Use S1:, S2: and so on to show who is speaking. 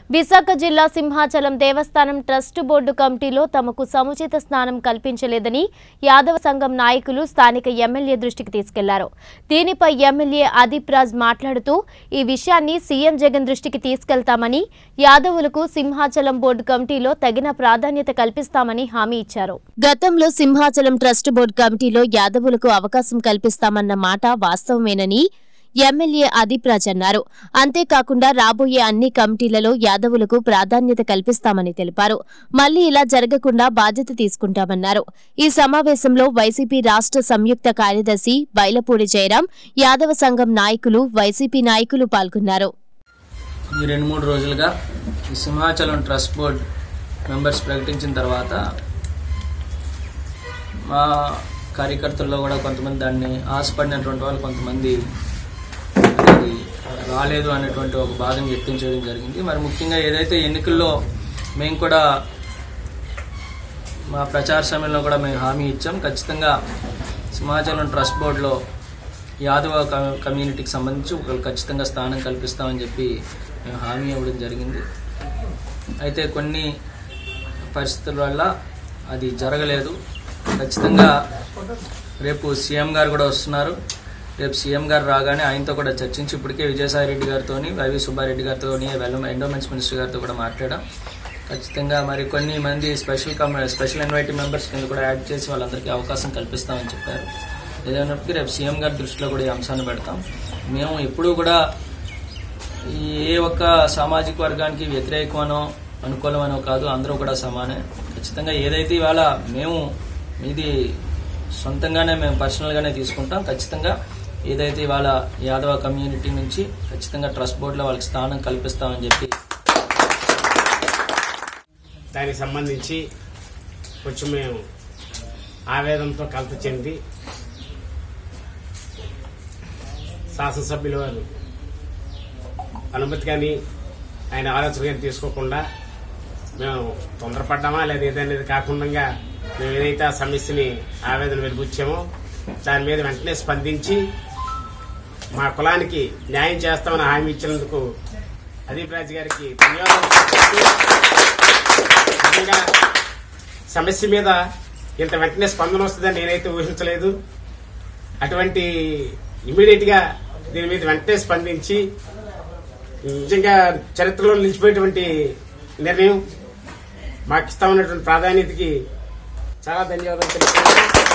S1: విశాఖ జిల్లా సింహాచలం దేవస్థానం trust board కమిటీలో తమకు సముచిత స్నానం కల్పించలేదని యాదవ సంఘం నాయకులు స్థానిక ఎమ్మెల్యే దృష్టికి తీసుకెళ్లారు దీనిపై ఎమ్మెల్యే అదీప్ రాజ్ మాట్లాడుతూ ఈ విషయాన్ని సీఎం జగన్ దృష్టికి తీసుకెళ్తామని యాదవులకు సింహాచలం బోర్డు కమిటీలో తగిన ప్రాధాన్యత కల్పిస్తామని హామీ ఇచ్చారు గతంలో సింహాచలం ట్రస్ట్ బోర్డు కమిటీలో యాదవులకు అవకాశం కల్పిస్తామన్న మాట వాస్తవమేనని ఎమ్మెల్యే అదీప్ రాజ్ అన్నారు అంతేకాకుండా రాబోయే అన్ని కమిటీలలో యాదవులకు ప్రాధాన్యత కల్పిస్తామని తెలిపారు మళ్లీ ఇలా జరగకుండా బాధ్యత తీసుకుంటామన్నారు ఈ సమావేశంలో వైసీపీ రాష్ట్ర సంయుక్త కార్యదర్శి బైలపూడి జయరాం యాదవ సంఘం నాయకులు వైసీపీ నాయకులు పాల్గొన్నారు
S2: ఈ రెండు మూడు రోజులుగా ఈ సింహాచలం ట్రస్ట్ బోర్డ్ మెంబర్స్ ప్రకటించిన తర్వాత మా కార్యకర్తల్లో కూడా కొంతమంది దాన్ని ఆశపడినటువంటి వాళ్ళు కొంతమంది అది రాలేదు అనేటువంటి ఒక బాధను వ్యక్తం చేయడం జరిగింది మరి ముఖ్యంగా ఏదైతే ఎన్నికల్లో మేము కూడా మా ప్రచార సమయంలో కూడా మేము హామీ ఇచ్చాం ఖచ్చితంగా సింహాచలం ట్రస్ట్ బోర్డులో యాదవ కమ్యూ- కమ్యూనిటీకి సంబంధించి ఒకళ్ళు ఖచ్చితంగా స్థానం కల్పిస్తామని చెప్పి మేము హామీ ఇవ్వడం జరిగింది అయితే కొన్ని పరిస్థితుల వల్ల అది జరగలేదు ఖచ్చితంగా రేపు సీఎం గారు కూడా వస్తున్నారు రేపు సీఎం గారు రాగానే ఆయనతో కూడా చర్చించి ఇప్పటికే విజయసాయి రెడ్డి గారితో వైవి సుబ్బారెడ్డి గారితో ఎండోమెంట్స్ మినిస్టర్ గారితో కూడా మాట్లాడాం ఖచ్చితంగా మరి కొన్ని మంది special cum special invitee members కింద కూడా యాడ్ చేసి వాళ్ళందరికీ అవకాశం కల్పిస్తామని చెప్పారు ఏదైనప్పటికీ రేపు సీఎం గారి దృష్టిలో కూడా ఈ అంశాన్ని పెడతాం మేము ఎప్పుడూ కూడా ఈ ఏ ఒక్క సామాజిక వర్గానికి వ్యతిరేకమనో అనుకూలమనో కాదు అందరూ కూడా సమానే ఖచ్చితంగా ఏదైతే ఇవాళ మేము ఇది సొంతంగానే మేము పర్సనల్గానే తీసుకుంటాం ఖచ్చితంగా ఏదైతే ఇవాళ యాదవ కమ్యూనిటీ నుంచి ఖచ్చితంగా ట్రస్ట్ బోర్డులో వాళ్ళకి స్థానం కల్పిస్తామని చెప్పి
S3: దానికి సంబంధించి కొంచెం మేము ఆవేదనతో కలత చెంది శాసనసభ్యుల వారు అనుమతి కానీ ఆయన ఆలోచన కానీ తీసుకోకుండా మేము తొందరపడ్డామా లేదా ఏదనేది కాకుండా మేము ఏదైతే ఆ సమస్యని ఆవేదన వెలిబుచ్చామో దాని మీద వెంటనే స్పందించి మా కులానికి న్యాయం చేస్తామని హామీ ఇచ్చినందుకు అదీప్ రాజ్ గారికి ధన్యవాదాలు తెలుపుతూ నిజంగా సమస్య మీద ఇంత వెంటనే స్పందన వస్తుందని నేనైతే ఊహించలేదు అటువంటి ఇమీడియట్ గా దీని మీద వెంటనే స్పందించి నిజంగా చరిత్రలో నిలిచిపోయేటువంటి నిర్ణయం మాకు ఇస్తామన్నటువంటి ప్రాధాన్యతకి చాలా ధన్యవాదాలు తెలుపుతున్నాను